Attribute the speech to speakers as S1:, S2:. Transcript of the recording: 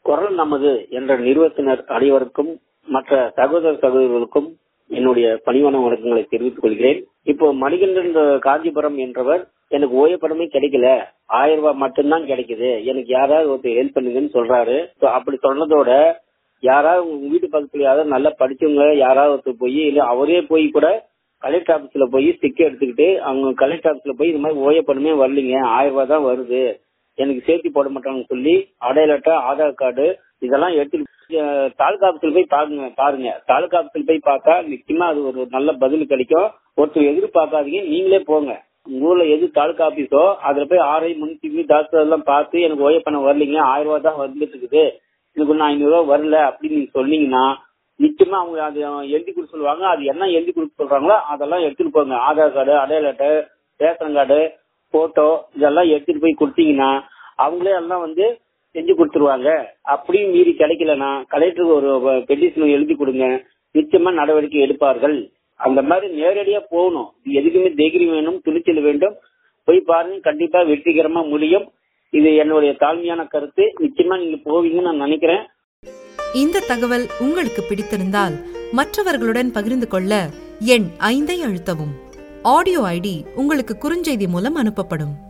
S1: குரல் நமது என்ற நிறுவனத்தினர் அனைவருக்கும் மற்ற சகோதர சகோதரர்களுக்கும் என்னுடைய பணிவான வணக்கங்களை தெரிவித்துக் கொள்கிறேன் இப்போ மணிகண்டன் காஞ்சிபுரம் என்றவர் எனக்கு ஓய்வுப்படமே கிடைக்கல ஆயிரம் ரூபாய் மட்டும்தான் கிடைக்குது எனக்கு யாராவது ஒருத்தர் ஹெல்ப் பண்ணுங்கன்னு சொல்றாரு So, அப்படி சொன்னதோட யாராவது உங்க வீட்டு பக்கத்துல யாராவது நல்லா படிச்சவங்க யாராவது ஒருத்தர் போய் இல்ல அவரே போய் கூட கலெக்டர் ஆபீஸ்ல போய் ஸ்டிக் எடுத்துக்கிட்டு அவங்க கலெக்டர் ஆபீஸ்ல போய் இது மாதிரி ஓய்வுப்படமே வரலீங்க ஆயிரம் ரூபாய் தான் வருது எனக்கு சேர்த்து போட மாட்டாங்கன்னு சொல்லி அடையாள அட்டை ஆதார் கார்டு இதெல்லாம் எடுத்து அஹ், தாலுகா ஆபீஸ்ல போய் பாருங்க பாருங்க தாலுகா ஆபீஸ்ல போய் பார்த்தா நிச்சயமா அது ஒரு நல்ல பதில் கிடைக்கும் ஒருத்தர் எதிர்பார்க்காதீங்க நீங்களே போங்க உங்க ஊர்ல எது தாலுகா ஆபீஸோ அதுல போய் ஆர்ஐ முன்சிபி டாக்டர் எல்லாம் பார்த்து எனக்கு ஓய்வு பண்ண வரலீங்க ஆயிரம் ரூபாய் தான் வந்துட்டு இருக்குது எனக்கு ஒன்னும் ஐநூறு ரூபாய் வரல அப்படின்னு நீங்க சொன்னீங்கன்னா நிச்சயமா அவங்க அது எழுதி கொடுக்க சொல்லுவாங்க அது என்ன எழுதி கொடுக்க சொல்றாங்களோ அதெல்லாம் எடுத்துட்டு போங்க ஆதார் கார்டு அடையாள அட்டை ரேஷன் கார்டு போட்டோ இதெல்லாம் எடுத்துட்டு போய் கொடுத்தீங்கன்னா அவங்களே எல்லாம் வந்து செஞ்சு கொடுத்துருவாங்க அப்படியும் மீறி கிடைக்கலன்னா கலெக்டருக்கு ஒரு பெட்டிஷன் எழுதி கொடுங்க நிச்சயமா நடவடிக்கை எடுப்பார்கள் அந்த மாதிரி நேரடியா போகணும் இது எதுக்குமே தைரியம் வேணும் துணிச்சல் வேண்டும் போய் பாருங்க கண்டிப்பா வெற்றிகரமா முடியும் இது என்னுடைய தாழ்மையான கருத்து நிச்சயமா நீங்க போவீங்கன்னு நான் நினைக்கிறேன்
S2: இந்த தகவல் உங்களுக்கு பிடித்திருந்தால் மற்றவர்களுடன் பகிர்ந்து கொள்ள எண் ஐந்தை அழுத்தவும் ஆடியோ ஐடி உங்களுக்கு குறுஞ்செய்தி மூலம் அனுப்பப்படும்